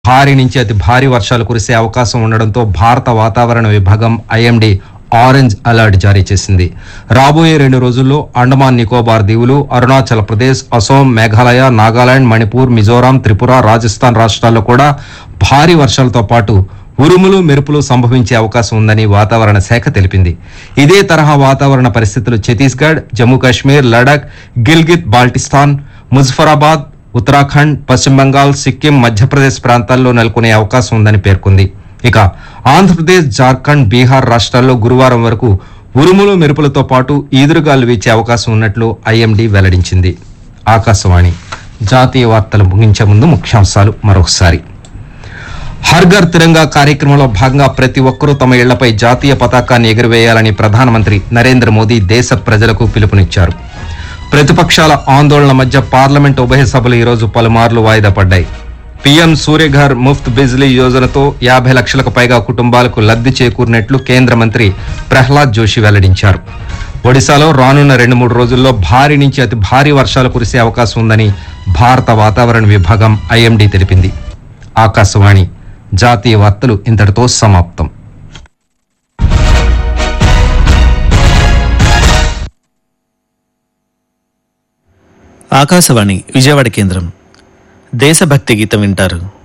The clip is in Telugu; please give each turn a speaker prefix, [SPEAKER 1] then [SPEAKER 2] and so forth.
[SPEAKER 1] భారీ నుంచి అతి భారీ వర్షాలు కురిసే అవకాశం ఉండడంతో భారత వాతావరణ విభాగం ఐఎండీ ఆరెంజ్ అలర్ట్ జారీ చేసింది రాబోయే రెండు రోజుల్లో అండమాన్ నికోబార్ దీవులు అరుణాచల్ ప్రదేశ్ అసోం మేఘాలయ నాగాలాండ్ మణిపూర్ మిజోరాం త్రిపుర రాజస్థాన్ రాష్ట్రాల్లో కూడా భారీ వర్షాలతో పాటు ఉరుములు మెరుపులు సంభవించే అవకాశం ఉందని వాతావరణ శాఖ తెలిపింది ఇదే తరహా వాతావరణ పరిస్థితులు ఛత్తీస్గఢ్ జమ్మూ కాశ్మీర్ లడాక్ గిల్గిత్ బాల్టిస్తాన్ ముజఫరాబాద్ ఉత్తరాఖండ్ పశ్చిమ బంగాల్ సిక్కిం మధ్యప్రదేశ్ ప్రాంతాల్లో నెలకొనే అవకాశం ఉందని పేర్కొంది ఇక ఆంధ్రప్రదేశ్ జార్ఖండ్ బీహార్ రాష్ట్రాల్లో గురువారం వరకు ఉరుములు మెరుపులతో పాటు ఈదురుగాలు వీచే అవకాశం ఉన్నట్లు ఐఎండీ వెల్లడించింది ఆకాశవాణి జాతీయ వార్తలు ముగించే ముందు ముఖ్యాంశాలు మరొకసారి హర్ఘర్ తిరంగా కార్యక్రమంలో భాగంగా ప్రతి ఒక్కరూ తమ ఇళ్లపై జాతీయ పతాకాన్ని ఎగురవేయాలని ప్రధానమంత్రి నరేంద్ర మోదీ దేశ ప్రజలకు పిలుపునిచ్చారు ప్రతిపక్షాల ఆందోళన మధ్య పార్లమెంట్ ఉభయ సభలు ఈరోజు పలుమార్లు వాయిదా పడ్డాయి పీఎం సూర్యఘర్ ముఫ్త్ బిజ్లీ యోజనతో యాభై లక్షలకు పైగా కుటుంబాలకు లబ్ధి చేకూరినట్లు కేంద్ర మంత్రి ప్రహ్లాద్ జోషి వెల్లడించారు ఒడిశాలో రానున్న రెండు మూడు రోజుల్లో భారీ నుంచి అతి భారీ వర్షాలు కురిసే అవకాశం ఉందని భారత వాతావరణ విభాగం ఐఎండీ తెలిపింది ఆకాశవాణి జాతీయ వార్తలు ఇంతటితో సమాప్తం
[SPEAKER 2] ఆకాశవాణి విజయవాడ కేంద్రం దేశభక్తి గీతం వింటారు